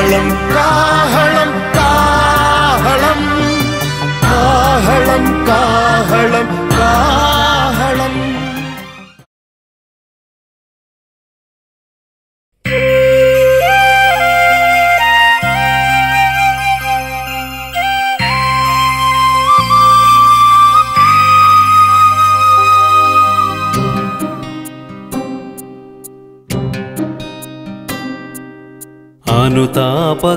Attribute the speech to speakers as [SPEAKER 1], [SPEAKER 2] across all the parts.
[SPEAKER 1] കാഹളം കാഹളം കാഹളം കാഹളം കാഹളം കാഹളം
[SPEAKER 2] അനുതാപ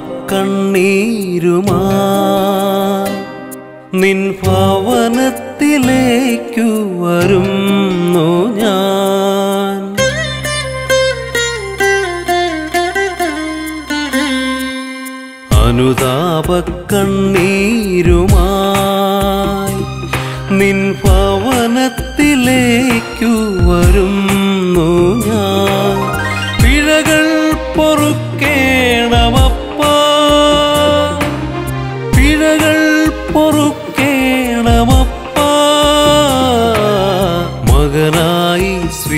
[SPEAKER 2] കണ്ണീരുമായി നിൻ ഭവനത്തിലേക്കു വരുന്നു ഞാൻ അനുതാപ കണ്ണീരുമായി നിൻ ഭവനത്തിലേക്കു വരുന്നു ഞാൻ പിഴകൾ പൊറുക്കേണമപ്പാ പിഴകൾ പൊറുക്കേണമപ്പാ മകനായി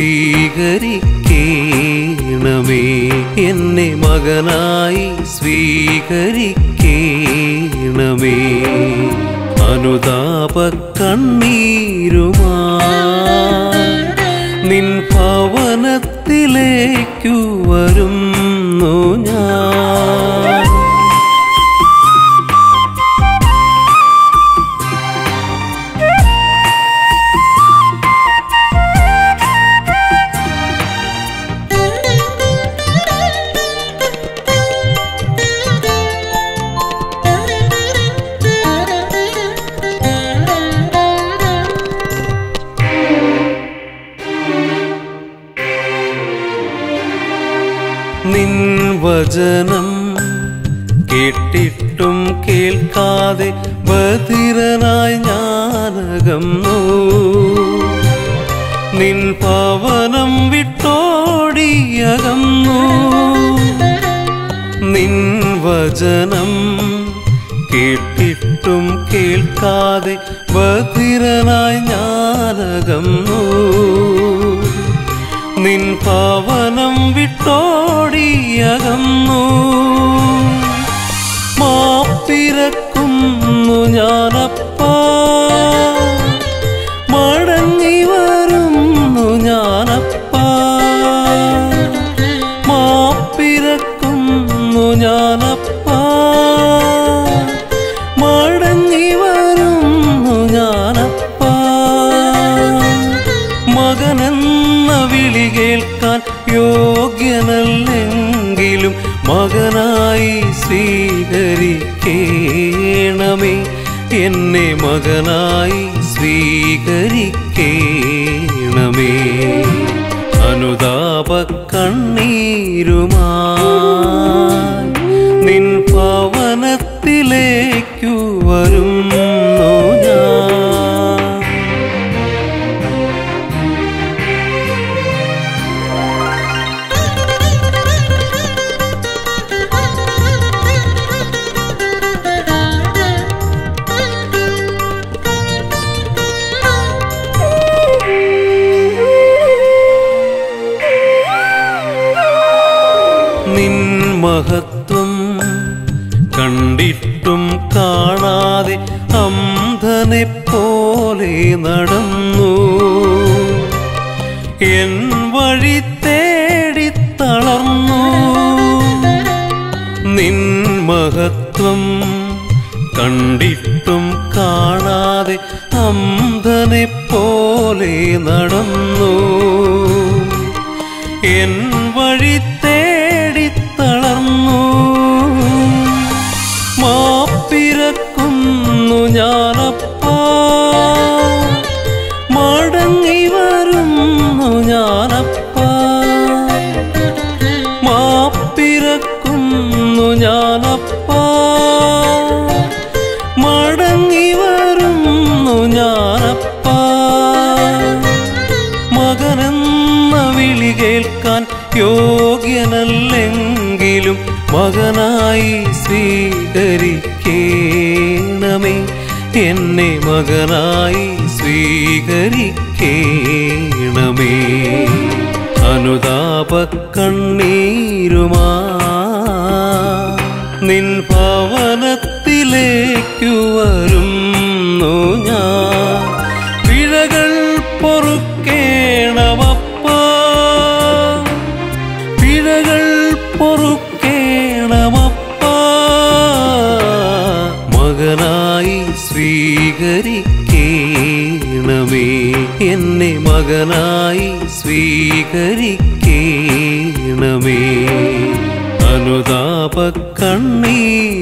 [SPEAKER 2] സ്വീകരിക്കേണമേ എന്നെ മകനായി സ്വീകരിക്കേണമേ അനുതാപ കണ്ണീരുമായി നിൻ ഭവനത്തിലേക്കു വരുന്നു ഞാൻ നിൻ വചനം കേട്ടിട്ടും കേൾക്കാതെ ബധിരനായി ഞാനകന്നു നിൻ പവനം വിട്ടോടിയകന്നു നിൻ വചനം കേട്ടിട്ടും കേൾക്കാതെ ബധിരനായി ഞാനകന്നു നിൻ പവനം വിട്ടോടിയകന്നു മാപ്പിരക്കുന്നു ഞാനപ്പാ മടങ്ങി വരുന്നു ഞാനപ്പാ മാപ്പിരക്കുന്നു ഞാനപ്പാ മടങ്ങി വരുന്നു ഞാനപ്പാ മകനെന്ന വിളി കേൾക്കാൻ യോഗ്യനല്ലെങ്കിലും മകനായി സ്വീകരിക്കേണമേ എന്നെ മകനായി സ്വീകരിക്കേണമേ അനുതാപ കണ്ണീരുമായി നിൻ ഭവനത്തിലേക്കു വരുന്നു ഞാൻ നിൻ മഹത്വം കണ്ടിട്ടും കാണാതെ അന്ധനെ പോലെ നടന്നു എൻ വഴി തേടി തളർന്നു നിൻ മഹത്വം കണ്ടിട്ടും കാണാതെ അന്ധനെ പോലെ നടന്നു എൻ വഴി തേടി തളർന്നു മാപ്പിരക്കുന്നു ഞാനപ്പാ മടങ്ങി വരുന്നു ഞാനപ്പാ മാപ്പിരക്കുന്നു ഞാനപ്പാ മടങ്ങി വരുന്നു ഞാനപ്പാ മകനെന്ന വിളി കേൾക്കാൻ യോഗ്യനല്ലെങ്കിലും മകനായി സ്വീകരിക്കേണമേ എന്നെ മകനായി സ്വീകരിക്കേണമേ അനുതാപ കണ്ണീരുമാ നിൻ ഭവനത്തിലേക്കു വരുന്നു ഞാൻ പിഴകൾ പൊറുക്കേണമപ്പാ പിഴകൾ പൊറുക്കേണമപ്പാ മകനായി സ്വീകരിക്കേണമേ എന്നെ മകനായി സ്വീകരിക്കേണമേ അനുതാപ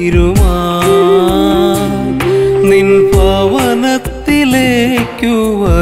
[SPEAKER 2] കണ്ണീരുമാ നിൻ ഭവനത്തിലേക്കു വ